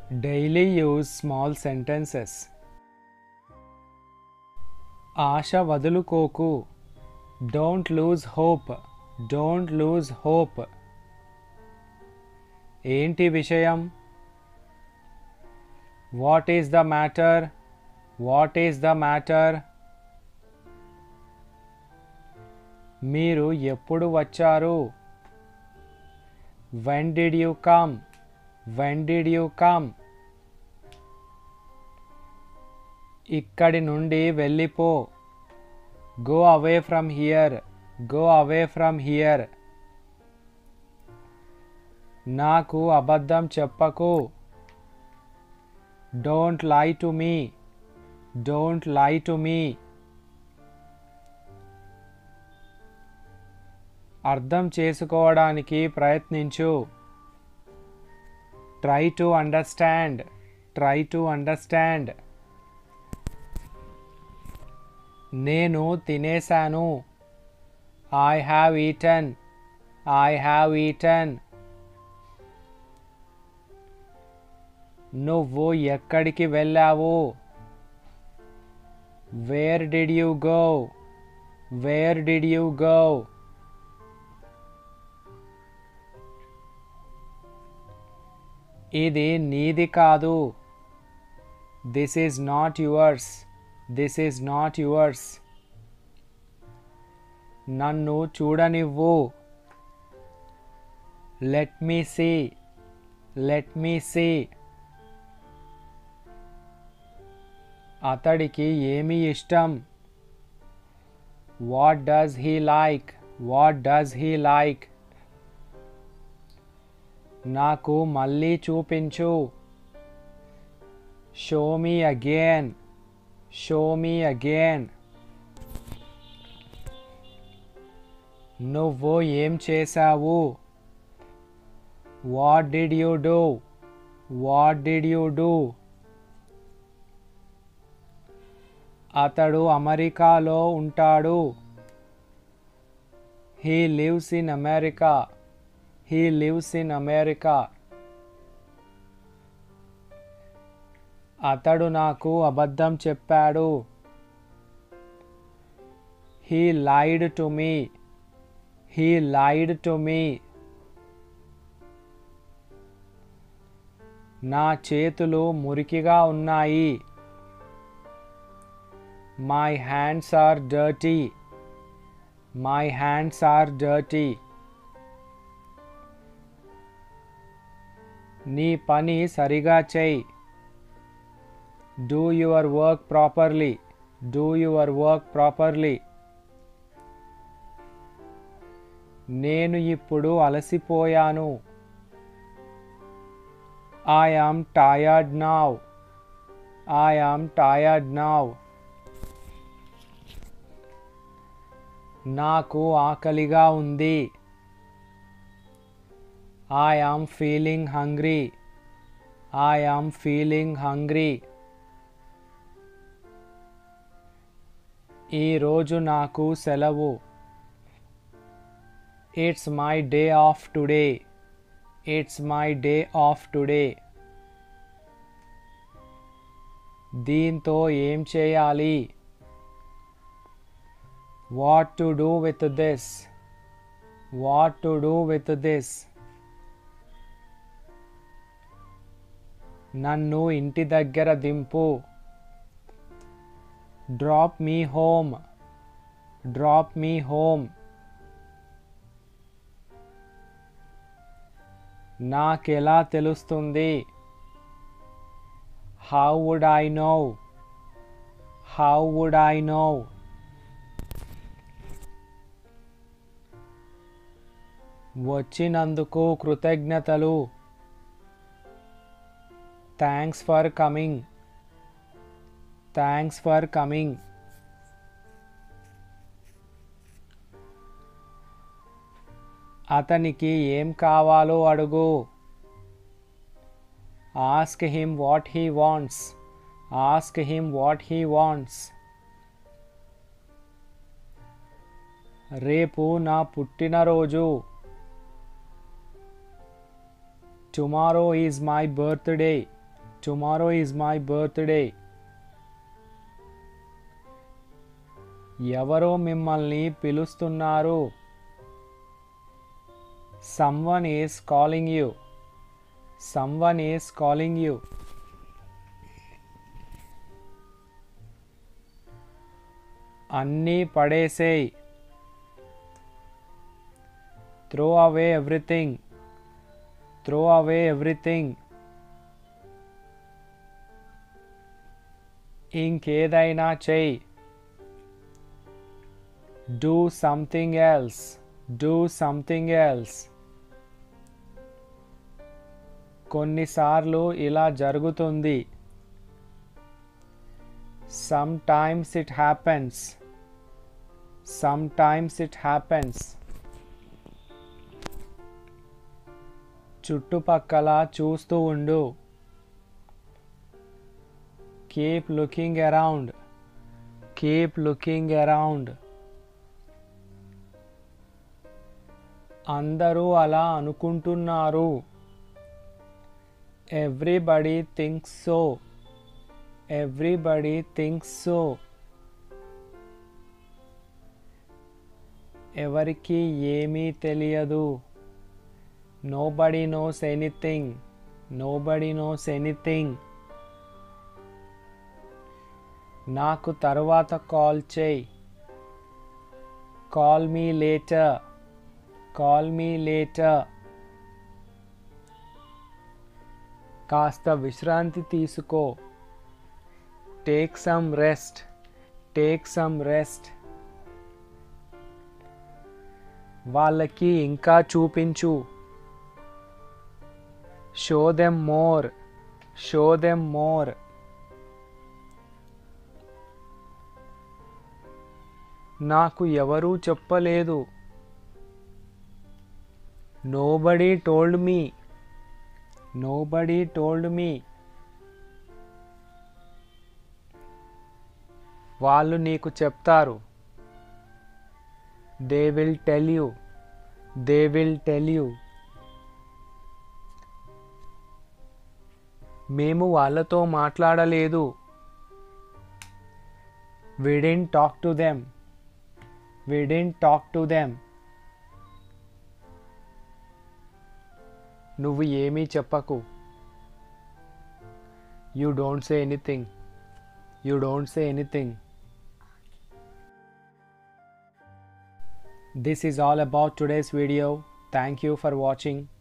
Daily use small sentences. ఆశ వదులుకోకు don't lose hope don't lose hope ఏంటి విషయం what is the matter what is the matter మీరు ఎప్పుడు వచ్చారు when did you come when did you come ఇక్కడి నుండి వెళ్ళిపో go away from here go away from here నాకు అబద్ధం చెప్పకు don't lie to me don't lie to me అర్థం చేసుకోవడానికి ప్రయత్నించు try to understand try to understand నేను తినేశాను I have eaten I have eaten నువ్వు ఎక్కడికి వెళ్ళావు where did you go where did you go ఇది నీది కాదు this is not yours this is not yours నన్ను చూడనివ్వు let me see let me see అతడికి ఏమి ఇష్టం what does he like what does he like నాకు మళ్ళీ చూపించు show me again show me again నువ్వు ఏం చేశావు what did you do what did you do అతడు అమెరికాలో ఉంటాడు he lives in America he lives in America అతడు నాకు అబద్ధం చెప్పాడు he lied to me he lied to me నా చేతులు మురికిగా ఉన్నాయి my hands are dirty my hands are dirty నీ పని సరిగా చెయ్యి do your work properly do your work properly నేను ఇప్పుడు అలసిపోయాను I am tired now I am tired now నాకు ఆకలిగా ఉంది I am feeling hungry I am feeling hungry ఈరోజు నాకు సెలవు it's my day off today it's my day off today దీంతో ఏం చేయాలి what to do with this what to do with this నన్ను ఇంటి దగ్గర దింపు drop me home drop me home నాకెలా తెలుస్తుంది how would I know how would I know వచ్చినందుకు కృతజ్ఞతలు thanks for coming thanks for coming అతనికి ఏం కావాలో అడుగు ask him what he wants ask him what he wants రేపు నా పుట్టినరోజు tomorrow is my birthday tomorrow is my birthday ఎవరో మిమ్మల్ని పిలుస్తున్నారు someone is calling you someone is calling you అన్నీ పడేసేయ్ throw away everything throw away everything ఇంకేదైనా చెయ్యి do something else do something else కొన్నిసార్లు ఇలా జరుగుతుంది sometimes it happens sometimes it happens చుట్టుపక్కల చూస్తూ ఉండు keep looking around keep looking around అందరూ అలా అనుకుంటున్నారు everybody thinks so everybody thinks so ఎవరికి ఏమీ తెలియదు nobody knows anything nobody knows anything నాకు తర్వాత కాల్ చేయి call me later call me later కాస్త విశ్రాంతి తీసుకో take some rest take some rest వాళ్ళకి ఇంకా చూపించు show them more show them more నాకు ఎవరూ చెప్పలేదు nobody told me nobody told me వాళ్ళు నీకు చెప్తారు they will tell you they will tell you మేము వాళ్ళతో మాట్లాడలేదు we didn't talk to them we didn't talk to them నువ్వు ఏమీ చెప్పకు you don't say anything you don't say anything This is all about today's video. Thank you for watching.